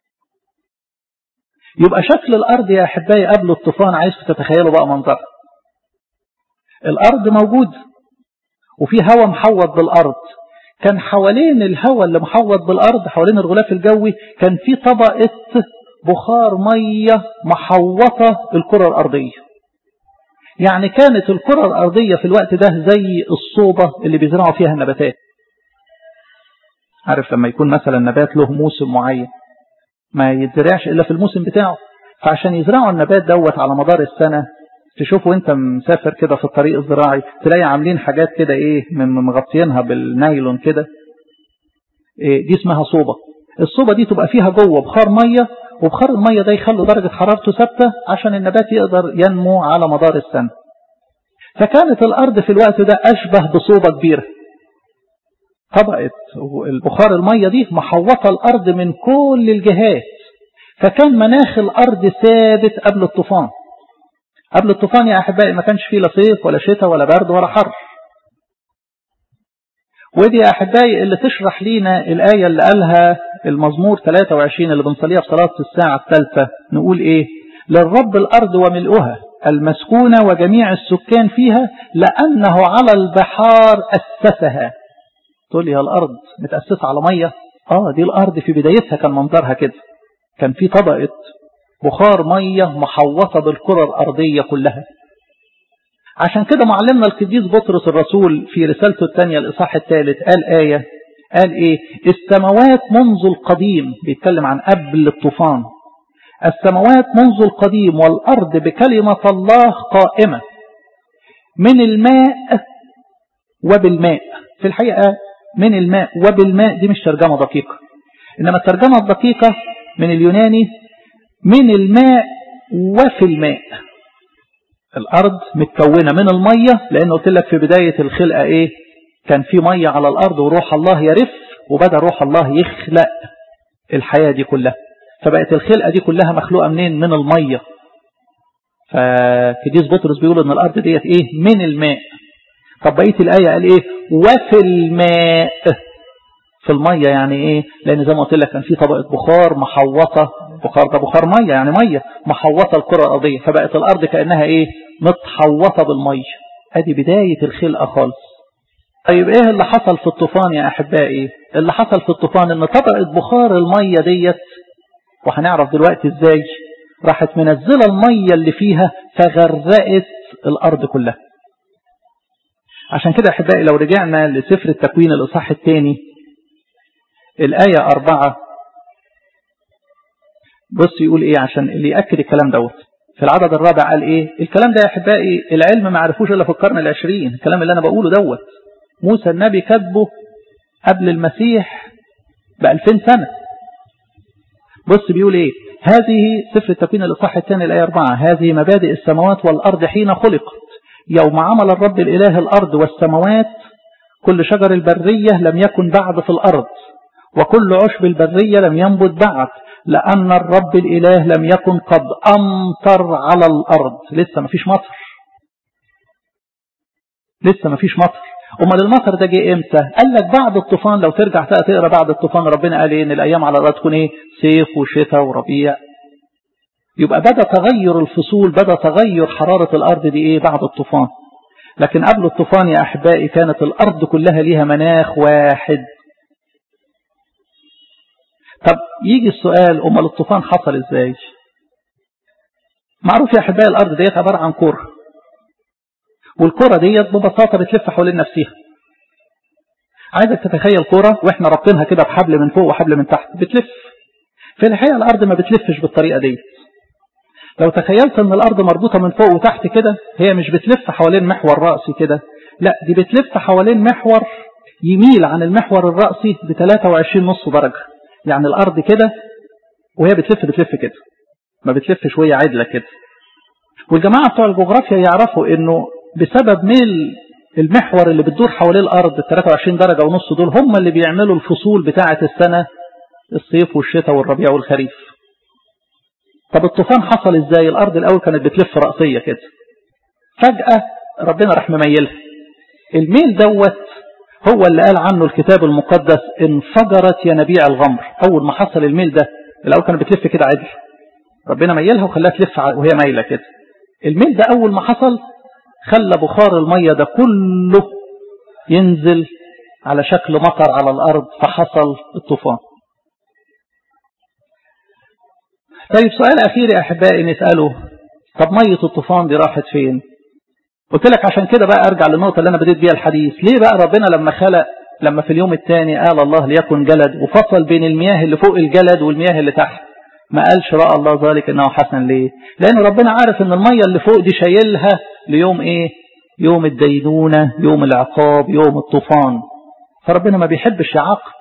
يبقى شكل الأرض يا أحبائي قبل الطوفان عايز تتخيلوا بقى منظر الأرض موجود وفي هواء محوط بالأرض كان حوالين الهواء اللي محوط بالأرض حوالين الغلاف الجوي كان في طبقة بخار مية محوطة الكرة الأرضية يعني كانت الكرة الأرضية في الوقت ده زي الصوبة اللي بيزرعوا فيها النباتات عارف لما يكون مثلا نبات له موسم معين ما يتزرعش إلا في الموسم بتاعه فعشان يزرعوا النبات دوت على مدار السنة تشوف وانت مسافر كده في الطريق الزراعي تلاقي عاملين حاجات كده ايه مغطيينها بالنايلون كده إيه دي اسمها صوبة الصوبة دي تبقى فيها جوه بخار مية وبخار المية ده يخلي درجة حرارته ثابتة عشان النبات يقدر ينمو على مدار السنة فكانت الأرض في الوقت ده أشبه بصوبة كبيرة طبقة البخار المية دي محوطة الأرض من كل الجهات فكان مناخ الأرض ثابت قبل الطوفان قبل الطوفان يا أحبائي ما كانش فيه لا صيف ولا شتاء ولا برد ولا حر ودي يا أحبائي اللي تشرح لينا الآية اللي قالها المزمور 23 اللي بنصليها في صلاة الساعة الثالثة نقول إيه للرب الأرض وملؤها المسكونة وجميع السكان فيها لأنه على البحار أسسها تقول لي الأرض متأسسة على مية آه دي الأرض في بدايتها كان منظرها كده كان في طبقة بخار مية محوطة بالكرة الأرضية كلها عشان كده معلمنا القديس بطرس الرسول في رسالته الثانية الإصحاح الثالث قال آية قال إيه السماوات منذ القديم بيتكلم عن قبل الطوفان السماوات منذ القديم والأرض بكلمة الله قائمة من الماء وبالماء في الحقيقة من الماء وبالماء دي مش ترجمة دقيقة إنما الترجمة الدقيقة من اليوناني من الماء وفي الماء الأرض متكونة من المية لأن قلت لك في بداية الخلقة إيه كان في مية على الأرض وروح الله يرف وبدأ روح الله يخلق الحياة دي كلها فبقت الخلقة دي كلها مخلوقة منين من المية فكديس بطرس بيقول ان الأرض ديت إيه من الماء طب بقية الآية قال إيه وفي الماء في المية يعني إيه لأن زي ما قلت لك كان في طبقة بخار محوطة بخار ده بخار مية يعني مية محوطة الكرة الأرضية فبقت الأرض كأنها إيه متحوطة بالمية ادي بداية الخلقة خالص طيب ايه اللي حصل في الطوفان يا احبائي اللي حصل في الطوفان ان طبقة بخار المية ديت وهنعرف دلوقتي ازاي راحت منزلة المية اللي فيها فغرقت الارض كلها عشان كده احبائي لو رجعنا لسفر التكوين الاصحاح الثاني الآية أربعة بص يقول ايه عشان اللي يأكد الكلام دوت في العدد الرابع قال ايه الكلام ده يا احبائي العلم ما عرفوش الا في القرن العشرين الكلام اللي انا بقوله دوت موسى النبي كاتبه قبل المسيح بألفين سنة بص بيقول ايه هذه سفر التكوين الإصحاح الثاني الآية أربعة هذه مبادئ السماوات والأرض حين خلقت يوم عمل الرب الإله الأرض والسماوات كل شجر البرية لم يكن بعد في الأرض وكل عشب البرية لم ينبت بعد لأن الرب الإله لم يكن قد أمطر على الأرض لسه ما فيش مطر لسه ما فيش مطر أمال المطر ده جه إمتى قال لك بعد الطوفان لو ترجع تقرأ بعد الطوفان ربنا قال إيه إن الأيام على الأرض تكون إيه صيف وشتاء وربيع يبقى بدأ تغير الفصول بدأ تغير حرارة الأرض دي إيه بعد الطوفان لكن قبل الطوفان يا أحبائي كانت الأرض كلها ليها مناخ واحد طب يجي السؤال أمال الطوفان حصل إزاي معروف يا أحبائي الأرض ديت عبارة عن كرة والكرة ديت ببساطة بتلف حوالين نفسها عايزك تتخيل كرة واحنا رابطينها كده بحبل من فوق وحبل من تحت بتلف في الحقيقة الأرض ما بتلفش بالطريقة ديت لو تخيلت ان الأرض مربوطة من فوق وتحت كده هي مش بتلف حوالين محور رأسي كده لا دي بتلف حوالين محور يميل عن المحور الرأسي ب 23 نص درجة يعني الأرض كده وهي بتلف بتلف كده ما بتلفش وهي عدلة كده والجماعة بتوع الجغرافيا يعرفوا انه بسبب ميل المحور اللي بتدور حوالين الأرض 23 درجة ونص دول هم اللي بيعملوا الفصول بتاعة السنة الصيف والشتاء والربيع والخريف طب الطوفان حصل ازاي الأرض الأول كانت بتلف رأسية كده فجأة ربنا راح مميلها الميل دوت هو اللي قال عنه الكتاب المقدس انفجرت ينابيع الغمر أول ما حصل الميل ده الأول كانت بتلف كده عدل ربنا ميلها وخلاها تلف وهي مايلة كده الميل ده أول ما حصل خلى بخار المية ده كله ينزل على شكل مطر على الأرض فحصل الطوفان طيب سؤال أخير يا أحبائي نسأله طب مية الطوفان دي راحت فين قلت لك عشان كده بقى أرجع للنقطة اللي أنا بديت بيها الحديث ليه بقى ربنا لما خلق لما في اليوم الثاني قال الله ليكن جلد وفصل بين المياه اللي فوق الجلد والمياه اللي تحت ما قالش رأى الله ذلك انه حسن ليه لان ربنا عارف ان المية اللي فوق دي شايلها ليوم ايه يوم الدينونة يوم العقاب يوم الطوفان فربنا ما بيحبش يعاقب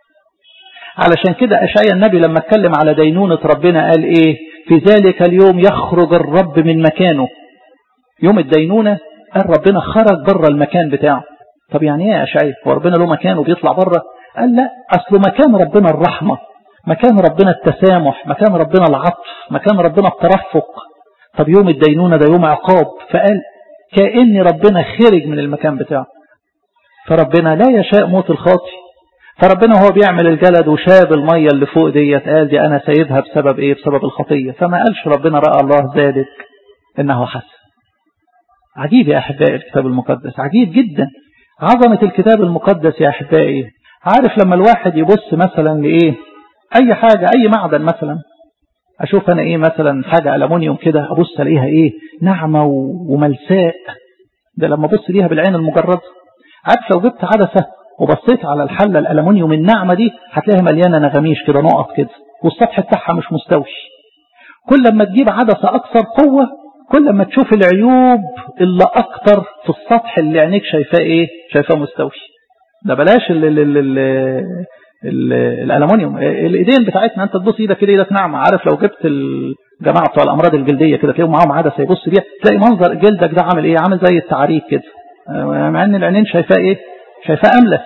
علشان كده أشعيا النبي لما اتكلم على دينونة ربنا قال ايه في ذلك اليوم يخرج الرب من مكانه يوم الدينونة قال ربنا خرج بره المكان بتاعه طب يعني ايه يا أشعيا هو ربنا له مكان وبيطلع بره قال لا أصله مكان ربنا الرحمة مكان ربنا التسامح مكان ربنا العطف مكان ربنا الترفق طب يوم الدينونة ده يوم عقاب فقال كأن ربنا خرج من المكان بتاعه فربنا لا يشاء موت الخاطي فربنا هو بيعمل الجلد وشاب المية اللي فوق ديت قال دي أنا سيدها بسبب إيه بسبب الخطية فما قالش ربنا رأى الله ذلك إنه حسن عجيب يا أحبائي الكتاب المقدس عجيب جدا عظمة الكتاب المقدس يا أحبائي عارف لما الواحد يبص مثلا لإيه أي حاجة أي معدن مثلا أشوف أنا إيه مثلا حاجة ألمونيوم كده أبص ألاقيها إيه ناعمة وملساء ده لما أبص ليها بالعين المجردة عارف لو جبت عدسة وبصيت على الحلة الألمونيوم الناعمة دي هتلاقيها مليانة نغميش كده نقط كده والسطح بتاعها مش مستوي كل ما تجيب عدسة أكثر قوة كل ما تشوف العيوب اللي أكتر في السطح اللي عينيك شايفاه إيه شايفاه مستوي ده بلاش ال ال ال ال الالومنيوم الايدين بتاعتنا انت تبص ايدك كده ايدك ناعمه عارف لو جبت الجماعه بتوع الامراض الجلديه كده تلاقيهم معاهم عدسه يبص بيها تلاقي منظر جلدك ده عامل ايه عامل زي التعريج كده مع ان العينين شايفاه ايه شايفاه املس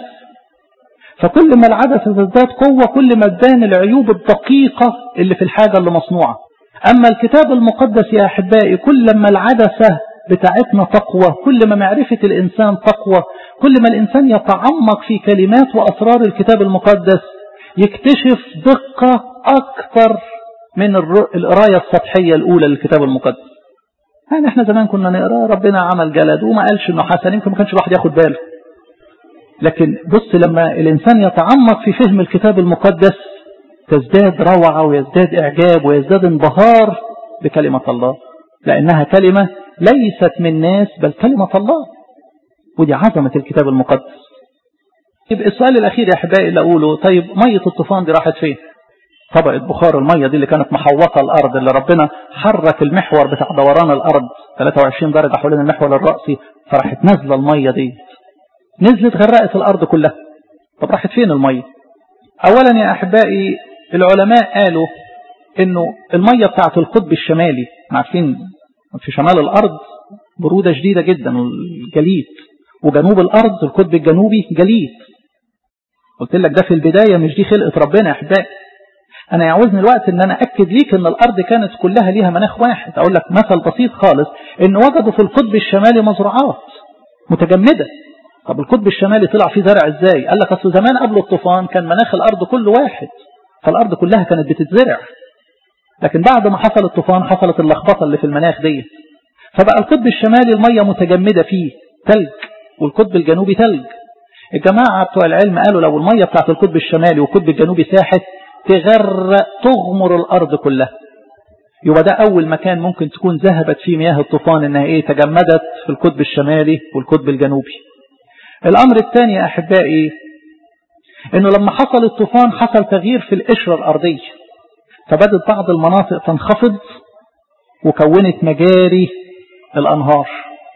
فكل ما العدسه تزداد قوه كل ما تبان العيوب الدقيقه اللي في الحاجه اللي مصنوعه اما الكتاب المقدس يا احبائي كل ما العدسه بتاعتنا تقوى كل ما معرفة الإنسان تقوى كل ما الإنسان يتعمق في كلمات وأسرار الكتاب المقدس يكتشف دقة أكثر من القراية السطحية الأولى للكتاب المقدس يعني احنا زمان كنا نقرا ربنا عمل جلد وما قالش انه حسن يمكن ما كانش الواحد ياخد باله لكن بص لما الإنسان يتعمق في فهم الكتاب المقدس تزداد روعة ويزداد إعجاب ويزداد انبهار بكلمة الله لأنها كلمة ليست من ناس بل كلمة الله ودي عظمة الكتاب المقدس يبقى السؤال الأخير يا أحبائي اللي أقوله طيب مية الطوفان دي راحت فين طبقة بخار المية دي اللي كانت محوطة الأرض اللي ربنا حرك المحور بتاع دوران الأرض 23 درجة حوالين المحور الرأسي فراحت نازلة المية دي نزلت غرقت الأرض كلها طب راحت فين المية أولا يا أحبائي العلماء قالوا انه المية بتاعت القطب الشمالي عارفين في شمال الارض برودة شديدة جدا الجليد وجنوب الارض القطب الجنوبي جليد قلت لك ده في البداية مش دي خلقة ربنا يا احبائي انا يعوزني الوقت ان انا اكد ليك ان الارض كانت كلها ليها مناخ واحد اقول لك مثل بسيط خالص ان وجدوا في القطب الشمالي مزروعات متجمدة طب القطب الشمالي طلع فيه زرع ازاي قال لك اصل زمان قبل الطوفان كان مناخ الارض كله واحد فالارض كلها كانت بتتزرع لكن بعد ما حصل الطوفان حصلت اللخبطة اللي في المناخ دي فبقى القطب الشمالي المية متجمدة فيه تلج والقطب الجنوبي تلج الجماعة بتوع العلم قالوا لو المية بتاعت القطب الشمالي والقطب الجنوبي ساحت تغرق تغمر الأرض كلها يبقى ده أول مكان ممكن تكون ذهبت فيه مياه الطوفان إنها إيه تجمدت في القطب الشمالي والقطب الجنوبي الأمر الثاني يا أحبائي إنه لما حصل الطوفان حصل تغيير في القشرة الأرضية فبدت بعض المناطق تنخفض وكونت مجاري الأنهار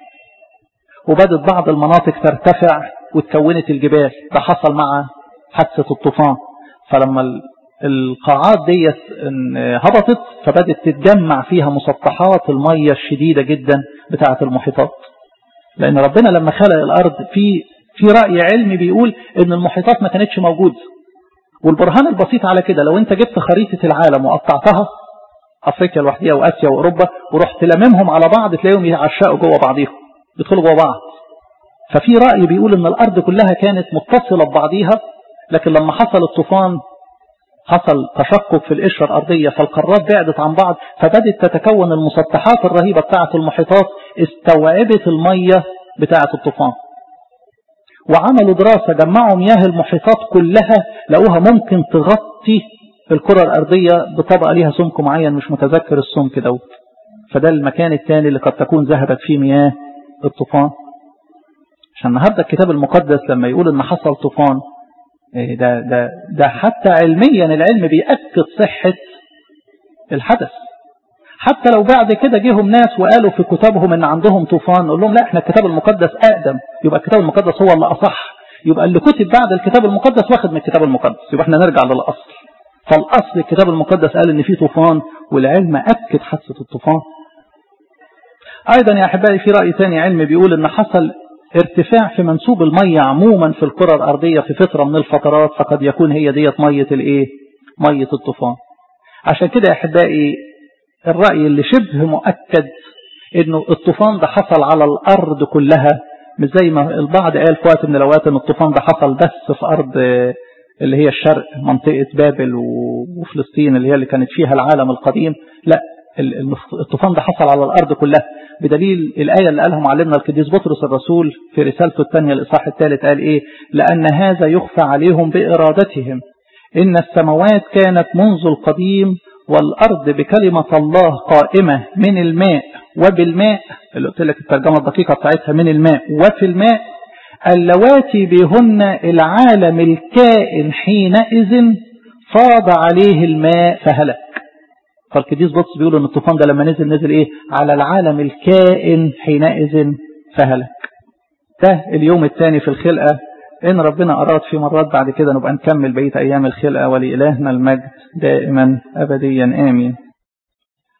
وبدت بعض المناطق ترتفع وتكونت الجبال ده حصل مع حادثة الطوفان فلما القاعات ديت هبطت فبدت تتجمع فيها مسطحات المية الشديدة جدا بتاعة المحيطات لأن ربنا لما خلق الأرض في في رأي علمي بيقول إن المحيطات ما كانتش موجودة والبرهان البسيط على كده لو انت جبت خريطة العالم وقطعتها افريقيا لوحديها واسيا واوروبا ورحت لممهم على بعض تلاقيهم يعشقوا جوه بعضيهم يدخلوا جوه بعض ففي رأي بيقول ان الارض كلها كانت متصلة ببعضيها لكن لما حصل الطوفان حصل تشقق في القشرة الأرضية فالقارات بعدت عن بعض فبدت تتكون المسطحات الرهيبة بتاعة المحيطات استوعبت المية بتاعة الطوفان وعملوا دراسة جمعوا مياه المحيطات كلها لقوها ممكن تغطي الكرة الأرضية بطبقة ليها سمك معين مش متذكر السمك دوت فده المكان الثاني اللي قد تكون ذهبت فيه مياه الطوفان عشان النهاردة الكتاب المقدس لما يقول ان حصل طوفان ده, ده, ده حتى علميا العلم بيأكد صحة الحدث حتى لو بعد كده جيهم ناس وقالوا في كتابهم ان عندهم طوفان نقول لهم لا احنا الكتاب المقدس اقدم يبقى الكتاب المقدس هو اللي اصح يبقى اللي كتب بعد الكتاب المقدس واخد من الكتاب المقدس يبقى احنا نرجع للاصل فالاصل الكتاب المقدس قال ان في طوفان والعلم اكد حادثه الطوفان ايضا يا احبائي في راي ثاني علمي بيقول ان حصل ارتفاع في منسوب الميه عموما في الكره الارضيه في فتره من الفترات فقد يكون هي ديت ميه الايه ميه الطوفان عشان كده يا احبائي الرأي اللي شبه مؤكد انه الطوفان ده حصل على الارض كلها مش زي ما البعض قال في وقت من الاوقات ان الطوفان ده حصل بس في ارض اللي هي الشرق منطقة بابل وفلسطين اللي هي اللي كانت فيها العالم القديم لا الطوفان ده حصل على الارض كلها بدليل الآية اللي قالها معلمنا القديس بطرس الرسول في رسالته الثانية الإصحاح الثالث قال إيه لأن هذا يخفى عليهم بإرادتهم إن السماوات كانت منذ القديم والأرض بكلمة الله قائمة من الماء وبالماء اللي قلت لك الترجمة الدقيقة بتاعتها من الماء وفي الماء اللواتي بهن العالم الكائن حينئذ فاض عليه الماء فهلك فالقديس بطرس بيقول ان الطوفان ده لما نزل نزل ايه على العالم الكائن حينئذ فهلك ده اليوم الثاني في الخلقة إن ربنا أراد في مرات بعد كده نبقى نكمل بقية أيام الخلقة ولإلهنا المجد دائما أبديا آمين